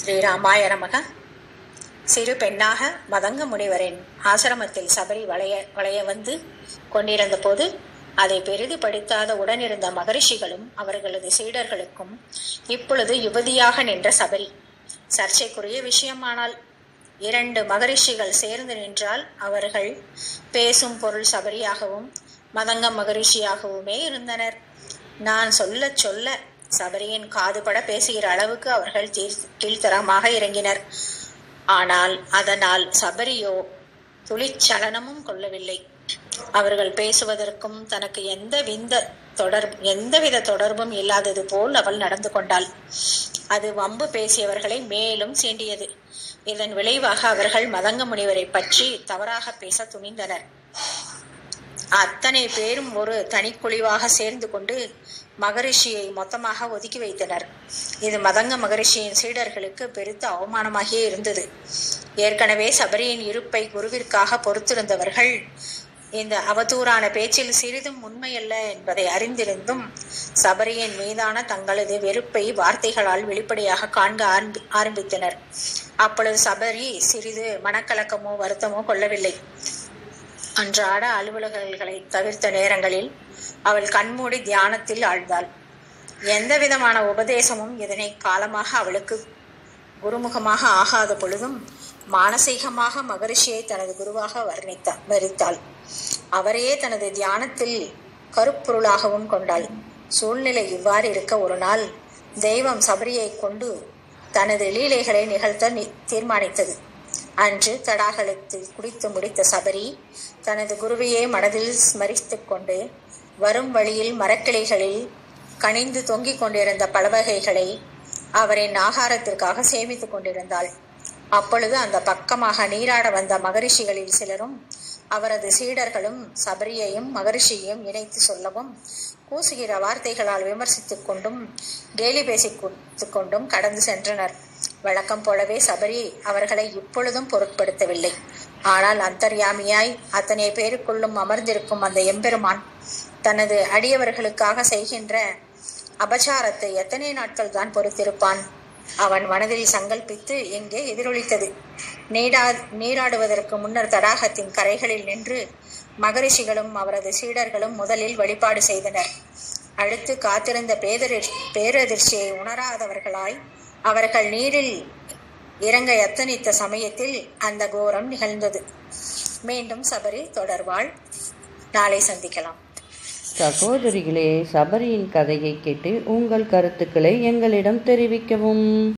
ஸ்ரீராமாய நமக சிறு பெண்ணாக மதங்க முனிவரின் ஆசிரமத்தில் சபரி வளைய வளைய வந்து கொண்டிருந்த போது அதை பெரிது படித்தாத உடனிருந்த மகரிஷிகளும் அவர்களது சீடர்களுக்கும் இப்பொழுது யுவதியாக நின்ற சபரி சர்ச்சைக்குரிய விஷயமானால் இரண்டு மகரிஷிகள் சேர்ந்து நின்றால் அவர்கள் பேசும் பொருள் சபரியாகவும் மதங்க மகரிஷியாகவுமே இருந்தனர் நான் சொல்ல சொல்ல சபரியின் காதுபட பேசுகிற அளவுக்கு அவர்கள் தீர் கீழ்த்தரமாக இறங்கினர் ஆனால் அதனால் சபரியோ துளிச்சலனமும் கொள்ளவில்லை அவர்கள் பேசுவதற்கும் தனக்கு எந்த விந்த தொடர் எந்தவித தொடர்பும் இல்லாதது போல் அவள் நடந்து கொண்டாள் அது வம்பு பேசியவர்களை மேலும் சீண்டியது இதன் விளைவாக அவர்கள் மதங்க முனிவரை பற்றி தவறாக பேச துணிந்தனர் அத்தனை பேரும் ஒரு தனிக்குழிவாக சேர்ந்து கொண்டு மகரிஷியை மொத்தமாக ஒதுக்கி வைத்தனர் இது மதங்க மகரிஷியின் சீடர்களுக்கு பெருத்த அவமானமாகியே இருந்தது ஏற்கனவே சபரியின் இருப்பை குருவிற்காக பொறுத்திருந்தவர்கள் இந்த அவதூறான பேச்சில் சிறிதும் உண்மையல்ல என்பதை அறிந்திருந்தும் சபரியின் மீதான தங்களது வெறுப்பை வார்த்தைகளால் வெளிப்படையாக காண்க ஆரம்பி ஆரம்பித்தனர் அப்பொழுது சபரி சிறிது மனக்கலக்கமோ வருத்தமோ கொள்ளவில்லை அன்றாட அலுவலகங்களை தவிர்த்த நேரங்களில் அவள் கண்மூடி தியானத்தில் ஆழ்ந்தாள் எந்த விதமான உபதேசமும் இதனை காலமாக அவளுக்கு குருமுகமாக ஆகாத பொழுதும் மானசீகமாக மகரிஷியை தனது குருவாக வர்ணித்த வரித்தாள் அவரையே தனது தியானத்தில் கருப்பொருளாகவும் கொண்டாள் சூழ்நிலை இவ்வாறு இருக்க ஒரு நாள் தெய்வம் சபரியை கொண்டு தனது லீலைகளை நிகழ்த்த தீர்மானித்தது அன்று தடாகலத்தில் குடித்து முடித்த சபரி தனது குருவையே மனதில் ஸ்மரித்து கொண்டு வரும் வழியில் மரக்கிளைகளில் கனிந்து தொங்கிக் கொண்டிருந்த பலவகைகளை அவரின் ஆகாரத்திற்காக சேமித்துக் கொண்டிருந்தாள் அப்பொழுது அந்த பக்கமாக நீராட வந்த மகரிஷிகளில் சிலரும் அவரது சீடர்களும் சபரியையும் மகரிஷியையும் இணைத்து சொல்லவும் கூசுகிற வார்த்தைகளால் விமர்சித்துக் கொண்டும் கேலி பேசிக் கொண்டும் கடந்து சென்றனர் வழக்கம் போலவே சபரி அவர்களை இப்பொழுதும் பொருட்படுத்தவில்லை ஆனால் அந்தர்யாமியாய் அத்தனை பேருக்குள்ளும் அமர்ந்திருக்கும் அந்த எம்பெருமான் தனது அடியவர்களுக்காக செய்கின்ற அபச்சாரத்தை எத்தனை நாட்கள் தான் பொறுத்திருப்பான் அவன் மனதில் சங்கல்பித்து எங்கே எதிரொலித்தது நீடா நீராடுவதற்கு முன்னர் தடாகத்தின் கரைகளில் நின்று மகரிஷிகளும் அவரது சீடர்களும் முதலில் வழிபாடு செய்தனர் அடுத்து காத்திருந்த பேதரிர் பேரதிர்ச்சியை உணராதவர்களாய் அவர்கள் நீரில் இறங்க எத்தனித்த சமயத்தில் அந்த கோரம் நிகழ்ந்தது மீண்டும் சபரி தொடர்வாள் நாளை சந்திக்கலாம் சகோதரிகளே சபரியின் கதையை கேட்டு உங்கள் கருத்துக்களை எங்களிடம் தெரிவிக்கவும்